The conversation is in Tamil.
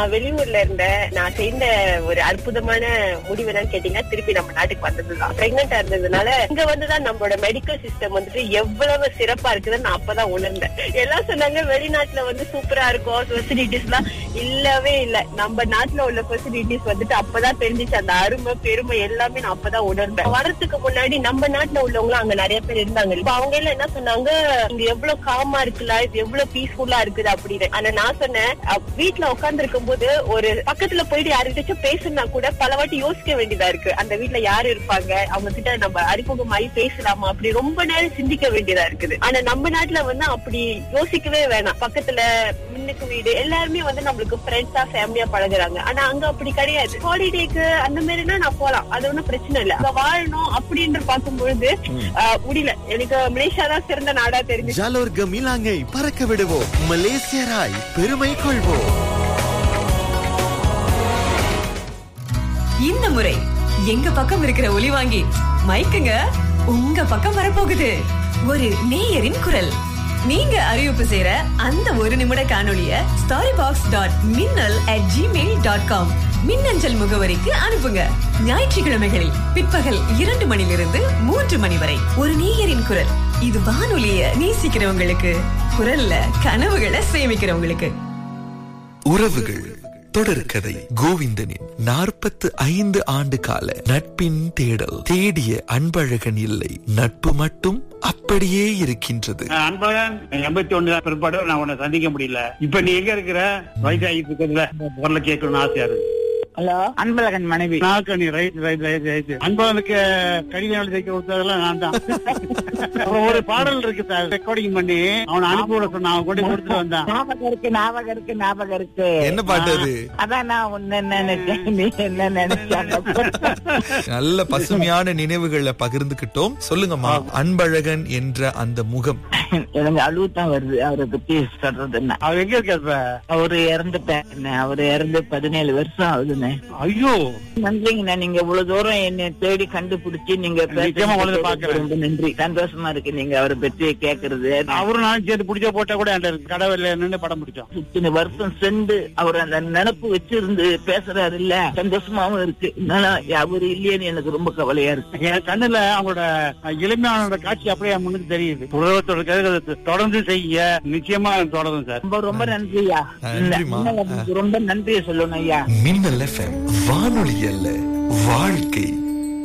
நான் வெளியூர்ல இருந்தேன் நான் செய்த ஒரு அற்புதமான முடிவு என்னன்னு கேட்டீங்கன்னா திருப்பி நம்ம நாட்டுக்கு வந்ததுதான் பிரெக்னெண்டா இருந்ததுனால இங்க வந்துதான் நம்மளோட மெடிக்கல் சிஸ்டம் வந்துட்டு எவ்வளவு சிறப்பா இருக்குதுன்னு நான் அப்பதான் உணர்ந்தேன் எல்லாம் சொன்னாங்க வெளிநாட்டுல வந்து சூப்பரா இருக்கும் ஃபெசிலிட்டிஸ் எல்லாம் இல்லவே இல்ல நம்ம நாட்டுல உள்ள ஃபெசிலிட்டிஸ் வந்துட்டு அப்பதான் தெரிஞ்சுச்சு அந்த அருமை பெருமை எல்லாமே நான் அப்பதான் உணர்ந்தேன் வரதுக்கு முன்னாடி நம்ம நாட்டுல உள்ளவங்க அங்க நிறைய பேர் இருந்தாங்க இப்ப அவங்க எல்லாம் என்ன சொன்னாங்க இங்க எவ்வளவு காமா இருக்குல்ல இது எவ்வளவு பீஸ்ஃபுல்லா இருக்குது அப்படின்னு ஆனா நான் சொன்னேன் அஹ், வீட்ல உட்கார்ந்து இருக்கும் போது ஒரு பக்கத்துல போயிட்டு யாருக்கிட்டாச்சும் பேசுனா கூட பல வாட்டி யோசிக்க வேண்டியதா இருக்கு அந்த வீட்ல யாரு இருப்பாங்க அவங்க கிட்ட நம்ம அறிமுகமாயி பேசலாமா அப்படி ரொம்ப நேரம் சிந்திக்க வேண்டியதா இருக்குது ஆனா நம்ம நாட்டுல வந்து அப்படி யோசிக்கவே வேணாம் பக்கத்துல முன்னுக்கு வீடு எல்லாருமே வந்து நம்மளுக்கு ஃப்ரெண்ட்ஸா ஃபேமிலியா பழகுறாங்க ஆனா அங்க அப்படி கிடையாது ஹாலிடேக்கு அந்த மாதிரினா நான் போலாம் அது ஒண்ணும் பிரச்சனை இல்ல அங்க வாழணும் அப்படின்னு பார்க்கும்பொழுது ஆஹ், முடியல எனக்கு மலேசியா தான் சிறந்த நாடா தெரிஞ்சு ஜாலோர் கமிலாங்கை பறக்க விடுவோம் மலேசியராய் பெருமை கொள்வோம் இந்த முறை எங்க பக்கம் இருக்கிற ஒலி வாங்கி மைக்குங்க உங்க பக்கம் வரப்போகுது ஒரு நேயரின் குரல் நீங்க அறிவிப்பு செய்யற அந்த ஒரு நிமிட காணொளிய starry box dot Minnal at Gmail dot com மின்னஞ்சல் முகவரிக்கு அனுப்புங்க ஞாயிற்றுக்கிழமைகளில் பிற்பகல் இரண்டு மணிலிருந்து மூன்று மணி வரை ஒரு நேயரின் குரல் இது வானொலிய நேசிக்கிறவங்களுக்கு குரல்ல கனவுகளை சேமிக்கிறவங்களுக்கு உறவுகள் தொடர்கதை கோவிந்தனின் நாற்பத்து ஐந்து ஆண்டு கால நட்பின் தேடல் தேடிய அன்பழகன் இல்லை நட்பு மட்டும் அப்படியே இருக்கின்றது அன்பழகன் எண்பத்தி ஒண்ணு பிற்பாடு நான் உன்னை சந்திக்க முடியல இப்ப நீ எங்க இருக்கிற வயசாகிட்டு இருக்கிறதுல குரல கேட்கணும்னு ஆசையா இருக்கு ஹலோ அன்பழகன் மனைவி நாக்கணி ரைட் ரைட் ரைட் ரைட் அன்பழகனுக்கு கடிதம் எழுதி தைக்க கொடுத்ததெல்லாம் நான் தான் அப்புறம் ஒரு பாடல் இருக்கு சார் ரெக்கார்டிங் பண்ணி அவனை அனுப்பி விட சொன்ன அவன் கொண்டு கொடுத்துட்டு வந்தான் ஞாபகம் இருக்கு ஞாபகம் இருக்கு ஞாபகம் இருக்கு என்ன பாட்டு அது அதான் நான் உன்ன நினைச்சேன் நீ என்ன நினைச்ச நல்ல பசுமையான நினைவுகளை பகிர்ந்துகிட்டோம் சொல்லுங்கம்மா அன்பழகன் என்ற அந்த முகம் எனக்கு அழுவு தான் வருது அவரை பத்தி சொல்றதுன்னா அவன் எங்க இருக்க இப்ப அவரு இறந்துட்டாருண்ணே அவரு இறந்து பதினேழு வருஷம் ஆகுதுண்ணே ஐயோ நன்றிங்கண்ணா நீங்க இவ்வளவு தூரம் என்னை தேடி கண்டுபிடிச்சு நீங்க நிச்சயமா உங்களை பேசுறது பார்க்கிறேன். ரொம்ப நன்றி சந்தோஷமா இருக்கு நீங்க அவரை பத்தி கேக்குறது அவரும் நானும் சேர்ந்து பிடிச்ச போட்டா கூட என்கிட்ட கடவுள் நின்று படம் பிடிச்சோம் இத்தனை வருஷம் சென்று அவர் அந்த நினப்பு வச்சிருந்து பேசுறாரு இல்ல சந்தோஷமாவும் இருக்கு இருந்தாலும் அவரு இல்லையேன்னு எனக்கு ரொம்ப கவலையா இருக்கு என் கண்ணுல அவங்களோட இளமையானோட காட்சி அப்படியே என் முன்னுக்கு தெரியுது உலகத்தோட கதை தொடர்ந்து செய்ய நிச்சயமா தொடரும் சார் ரொம்ப ரொம்ப நன்றியா நன்றிம்மா. ரொம்ப நன்றியை சொல்லணும் ஐயா மின்னல் எஃப்எம் வானொலி அல்ல வாழ்க்கை